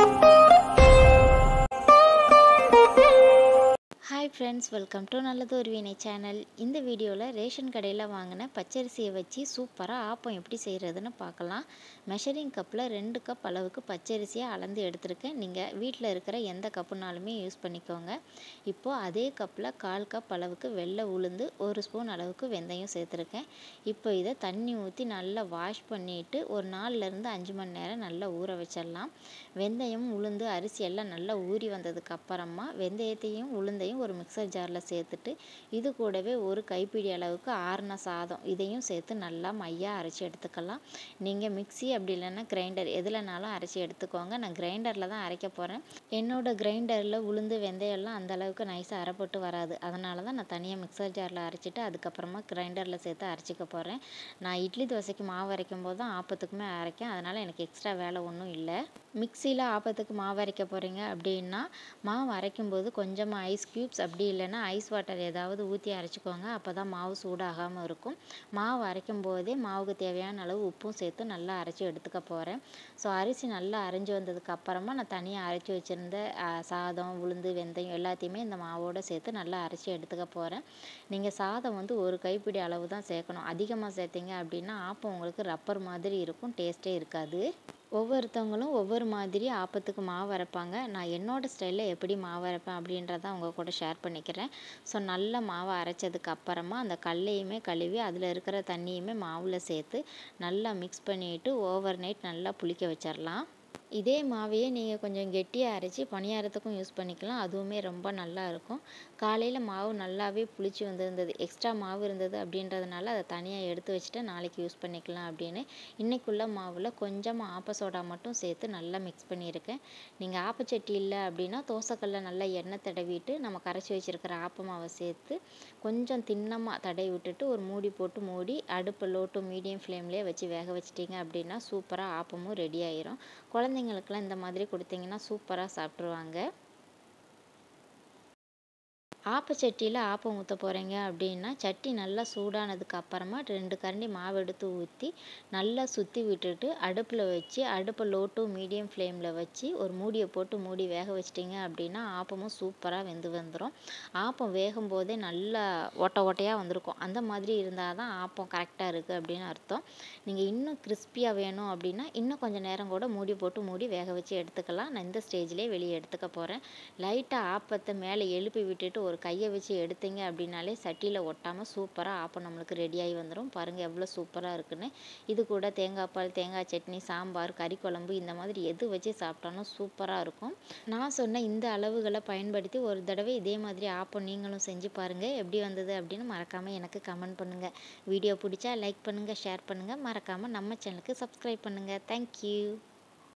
hi friends welcome to நல்லது ஒரு வினை சேனல் இந்த வீடியோவில் ரேஷன் கடையில் வாங்கின பச்சரிசியை வச்சு சூப்பராக ஆப்பம் எப்படி செய்கிறதுன்னு பார்க்கலாம் மெஷரிங் கப்பில் ரெண்டு கப் அளவுக்கு பச்சரிசியை அளந்து எடுத்திருக்கேன் நீங்கள் வீட்டில் இருக்கிற எந்த கப்புனாலுமே யூஸ் பண்ணிக்கோங்க இப்போது அதே கப்பில் கால் கப் அளவுக்கு வெள்ளை உளுந்து ஒரு ஸ்பூன் அளவுக்கு வெந்தயம் சேர்த்துருக்கேன் இப்போ இதை தண்ணி ஊற்றி நல்லா வாஷ் பண்ணிவிட்டு ஒரு நாலுலேருந்து அஞ்சு மணி நேரம் நல்லா ஊற வச்சிடலாம் வெந்தயம் உளுந்து அரிசி எல்லாம் நல்லா ஊறி வந்ததுக்கு அப்புறமா வெந்தயத்தையும் உளுந்தையும் ஒரு மிக்சர் ஜாரில் சேர்த்துட்டு இது கூடவே ஒரு கைப்பிடி அளவுக்கு ஆறுன சாதம் இதையும் சேர்த்து நல்லா மையாக அரைச்சி எடுத்துக்கலாம் நீங்கள் மிக்ஸி அப்படி இல்லைன்னா கிரைண்டர் எதுலனாலும் அரைச்சி எடுத்துக்கோங்க நான் கிரைண்டரில் தான் அரைக்க போகிறேன் என்னோடய கிரைண்டரில் உளுந்து வெந்தயம்லாம் அந்த அளவுக்கு நைஸாக அரைப்பட்டு வராது அதனால தான் நான் தனியாக மிக்சர் ஜாரில் அரைச்சிட்டு அதுக்கப்புறமா கிரைண்டரில் சேர்த்து அரைச்சிக்க போகிறேன் நான் இட்லி தோசைக்கு மாவு அரைக்கும் போது தான் ஆப்பத்துக்குமே அரைக்கேன் அதனால் எனக்கு எக்ஸ்ட்ரா வேலை ஒன்றும் இல்லை மிக்சியில் ஆப்பத்துக்கு மாவு அரைக்க போகிறீங்க அப்படின்னா மாவு அரைக்கும்போது கொஞ்சமாக ஐஸ் க்யூப்ஸ் அப்படி இல்லைன்னா ஐஸ் வாட்டர் ஏதாவது ஊற்றி அரைச்சிக்கோங்க அப்போ தான் மாவு சூடாகாமல் இருக்கும் மாவு அரைக்கும் போதே மாவுக்கு தேவையான அளவு உப்பும் சேர்த்து நல்லா அரைச்சி எடுத்துக்க போகிறேன் ஸோ அரிசி நல்லா அரைஞ்சி வந்ததுக்கு அப்புறமா நான் தனியாக அரைச்சி வச்சுருந்த சாதம் உளுந்து வெந்தயம் எல்லாத்தையுமே இந்த மாவோடு சேர்த்து நல்லா அரைச்சி எடுத்துக்க போகிறேன் நீங்கள் சாதம் வந்து ஒரு கைப்பிடி அளவு தான் சேர்க்கணும் அதிகமாக சேர்த்திங்க அப்படின்னா ஆப்பம் உங்களுக்கு ரப்பர் மாதிரி இருக்கும் டேஸ்ட்டே இருக்காது ஒவ்வொருத்தவங்களும் ஒவ்வொரு மாதிரி ஆப்பத்துக்கு மாவு அரைப்பாங்க நான் என்னோடய ஸ்டைலில் எப்படி மாவு அரைப்பேன் அப்படின்றத உங்கள் கூட ஷேர் பண்ணிக்கிறேன் ஸோ நல்ல மாவை அரைச்சதுக்கு அப்புறமா அந்த கல்லையுமே கழுவி அதில் இருக்கிற தண்ணியுமே மாவில் சேர்த்து நல்லா மிக்ஸ் பண்ணிவிட்டு ஓவர் நைட் நல்லா புளிக்க வச்சிடலாம் இதே மாவையே நீங்கள் கொஞ்சம் கெட்டியாக அரைச்சி பணியாரத்துக்கும் யூஸ் பண்ணிக்கலாம் அதுவுமே ரொம்ப நல்லா இருக்கும் காலையில் மாவு நல்லாவே புளிச்சு வந்திருந்தது எக்ஸ்ட்ரா மாவு இருந்தது அப்படின்றதுனால அதை தனியாக எடுத்து வச்சுட்டு நாளைக்கு யூஸ் பண்ணிக்கலாம் அப்படின்னு இன்றைக்குள்ள மாவில் கொஞ்சமாக ஆப்ப சோடா மட்டும் சேர்த்து நல்லா மிக்ஸ் பண்ணியிருக்கேன் நீங்கள் ஆப்பச்சட்டி இல்லை அப்படின்னா தோசைக்கல்ல நல்லா எண்ணெய் தடவிட்டு நம்ம கரைச்சி வச்சுருக்கிற ஆப்ப மாவை சேர்த்து கொஞ்சம் தின்னமாக தடவி விட்டுட்டு ஒரு மூடி போட்டு மூடி அடுப்பு லோ டு மீடியம் ஃப்ளேம்லேயே வச்சு வேக வச்சிட்டிங்க அப்படின்னா சூப்பராக ஆப்பமும் ரெடி ஆயிரும் குழந்தைங்களுக்குலாம் இந்த மாதிரி கொடுத்தீங்கன்னா சூப்பராக சாப்பிட்ருவாங்க ஆப்பச்சட்டியில் ஆப்பம் ஊற்ற போகிறீங்க அப்படின்னா சட்டி நல்லா சூடானதுக்கு அப்புறமா ரெண்டு கரண்டி மாவு எடுத்து ஊற்றி நல்லா சுற்றி விட்டுட்டு அடுப்பில் வச்சு அடுப்பை லோ டு மீடியம் ஃப்ளேமில் வச்சு ஒரு மூடியை போட்டு மூடி வேக வச்சிட்டிங்க அப்படின்னா ஆப்பமும் சூப்பராக வெந்து வந்துடும் ஆப்பம் வேகும் போதே நல்லா ஓட்டை ஓட்டையாக வந்திருக்கும் அந்த மாதிரி இருந்தால் தான் ஆப்பம் கரெக்டாக இருக்குது அப்படின்னு அர்த்தம் நீங்கள் இன்னும் கிறிஸ்பியாக வேணும் அப்படின்னா இன்னும் கொஞ்சம் நேரம் கூட மூடி போட்டு மூடி வேக வச்சு எடுத்துக்கலாம் நான் இந்த ஸ்டேஜ்லேயே வெளியே எடுத்துக்க போகிறேன் லைட்டாக ஆப்பத்தை மேலே எழுப்பி விட்டுட்டு ஒரு கையை வச்சு எடுத்தீங்க அப்படின்னாலே சட்டியில் ஒட்டாமல் சூப்பராக ஆப்பம் நம்மளுக்கு ரெடியாகி வந்துடும் பாருங்கள் எவ்வளோ சூப்பராக இருக்குன்னு இது கூட தேங்காய் பால் தேங்காய் சட்னி சாம்பார் கறி குழம்பு இந்த மாதிரி எது வச்சு சாப்பிட்டாலும் சூப்பராக இருக்கும் நான் சொன்ன இந்த அளவுகளை பயன்படுத்தி ஒரு தடவை இதே மாதிரி ஆப்பம் நீங்களும் செஞ்சு பாருங்கள் எப்படி வந்தது அப்படின்னு மறக்காமல் எனக்கு கமெண்ட் பண்ணுங்கள் வீடியோ பிடிச்சா லைக் பண்ணுங்கள் ஷேர் பண்ணுங்கள் மறக்காமல் நம்ம சேனலுக்கு சப்ஸ்கிரைப் பண்ணுங்கள் தேங்க்யூ